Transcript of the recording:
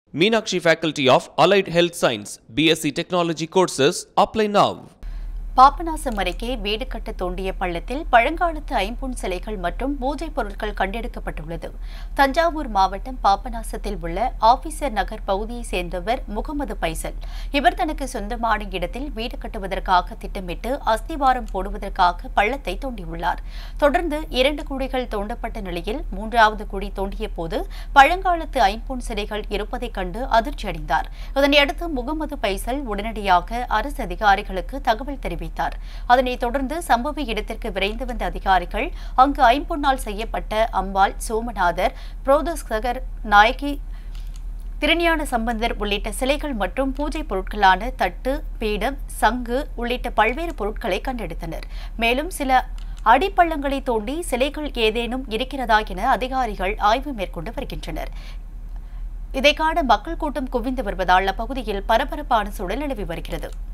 Meenakshi Faculty of Allied Health Science, BSc Technology courses apply now. Papanasam அருகே வீடு கட்ட தோண்டிய பள்ளத்தில் பழங்காலத்து ஐம்பொன் சிலைகள் மற்றும் பூஜை பொருட்கள் கண்டெடுக்கப்பட்டுள்ளது தஞ்சாவூர் மாவட்டம் பாபநாசத்தில் உள்ள ஆபீசர் நகர் பகுதியைச் சேர்ந்தவர் முகமது பைசல் இவர் தனக்கு சொந்தமான இடத்தில் வீடு கட்டுவதற்காக திட்டமிட்டு அஸ்திவாரம் போடுவதற்காக பள்ளத்தை தோண்டியுள்ளார் தொடர்ந்து இரண்டு குழிகள் தோண்டப்பட்ட நிலையில் மூன்றாவது குழி தோண்டிய போது பழங்காலத்து ஐம்பொன் சிலைகள் இருப்பதைக் கண்டு அதிர்ச்சியடைந்தார் இதனையடுத்து முகமது பைசல் உடனடியாக அரசு அதிகாரிகளுக்கு தகவல் தெரிவித்தார் அதனைத் தொடர்ந்து சம்பவ இடத்திற்கு விரைந்து வந்த அதிகாரிகள் அங்கு ஐம்பொன்னால் செய்யப்பட்ட அம்பாள் சோமநாதர் புரோதஸ்கர் நாயகி திருஞான சம்பந்தர் உள்ளிட்ட சிலைகள் மற்றும் பூஜை பொருட்களான தட்டு பீடம் சங்கு உள்ளிட்ட பல்வேறு பொருட்களை கண்டெடுத்தனர் மேலும் சில அடிப்பள்ளங்களை தோண்டி சிலைகள் ஏதேனும் இருக்கிறதா என அதிகாரிகள் ஆய்வு மேற்கொண்டு வருகின்றனர் இதை காண மக்கள் கூட்டம் குவிந்து வருவதால் அப்பகுதியில் பரபரப்பான சூழல் நிலவி வருகிறது